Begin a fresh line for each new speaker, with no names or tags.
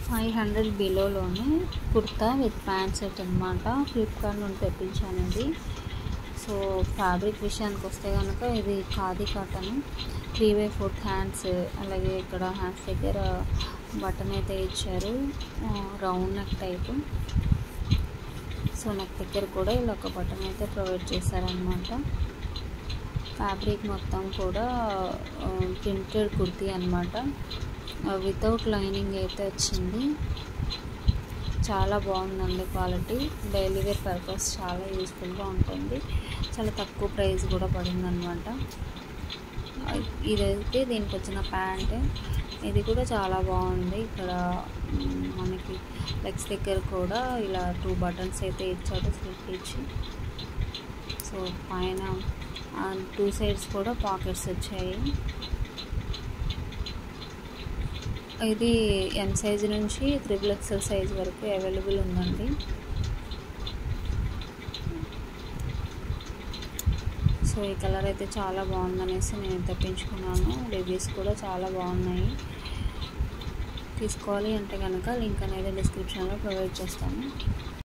five hundred బిలోలోనే kurta with pant set అనమాట ఫ్లిప్కార్ట్ నుండి తెప్పించానండి సో ఫ్యాబ్రిక్ విషయానికి వస్తే కనుక ఇది khadi cotton three by fourth hands అలాగే ఇక్కడ హ్యాండ్స్ దగ్గర బటన్ అయితే ఇచ్చారు round neck type so neck దగ్గర కూడా ఇలా ఒక బటన్ అయితే ప్రొవైడ్ చేశారనమాట ఫ్యాబ్రిక్ మొత్తం కూడా ప్రింటెడ్ కుర్తీ అనమాట వితౌట్ లైనింగ్ అయితే వచ్చింది చాలా బాగుందండి క్వాలిటీ డైలీ వేర్ పర్పస్ చాలా యూస్ఫుల్గా ఉంటుంది చాలా తక్కువ ప్రైస్ కూడా పడింది అనమాట ఇదైతే దీనికి వచ్చిన ప్యాంట్ ఇది కూడా చాలా బాగుంది ఇక్కడ మనకి లెగ్స్ దగ్గర కూడా ఇలా టూ బటన్స్ అయితే ఇచ్చాడు స్లిప్ ఇచ్చి సో పైన టూ సైడ్స్ కూడా పాకెట్స్ వచ్చాయి ఇది ఎం సైజ్ నుంచి త్రిబుల్ ఎక్సెల్ సైజ్ వరకు అవైలబుల్ ఉందండి సో ఈ కలర్ అయితే చాలా బాగుందనేసి నేను తెప్పించుకున్నాను రివ్యూస్ కూడా చాలా బాగున్నాయి తీసుకోవాలి అంటే కనుక లింక్ అనేది డిస్క్రిప్షన్లో ప్రొవైడ్ చేస్తాను